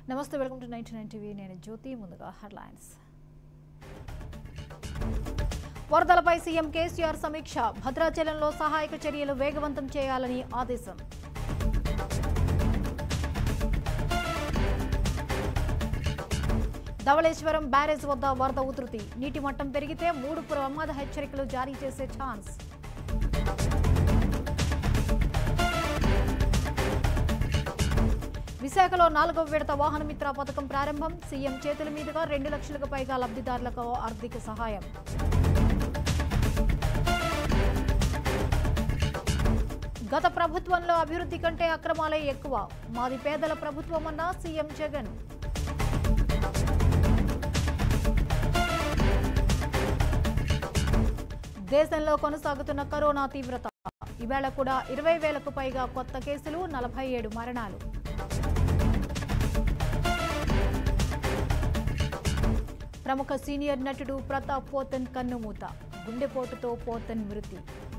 నమస్తే welcome to ninety nine TV నేను జ్యోతి ముందుగా హెడ్లైన్స్ వరదలపై సీఎం కేసీఆర్ సమీక్ష భద్రాచలంలో సహాయక చర్యలు వేగవంతం చేయాలని ఆదేశం ధవళేశ్వరం బ్యారేజ్ వద్ద వరద ఉధృతి నీటి మట్టం పెరిగితే మూడు ప్రమాద హెచ్చరికలు జారీ చేసే ఛాన్స్ విశాఖలో నాలుగవ విడత వాహన మిత్ర పథకం ప్రారంభం సీఎం చేతుల మీదుగా రెండు లక్షలకు పైగా లబ్ధిదారులకు ఆర్థిక సహాయం గత ప్రభుత్వంలో అభివృద్ధి కంటే అక్రమాలే ఎక్కువ మాది పేదల ప్రభుత్వమన్న సీఎం జగన్ దేశంలో కొనసాగుతున్న కరోనా తీవ్రత ఈవేళ కూడా ఇరవై వేలకు పైగా కొత్త కేసులు నలభై ఏడు మరణాలు ప్రముఖ సీనియర్ నటుడు ప్రతాప్ పోతన్ కన్నుమూత గుండెపోటుతో పోతన్ మృతి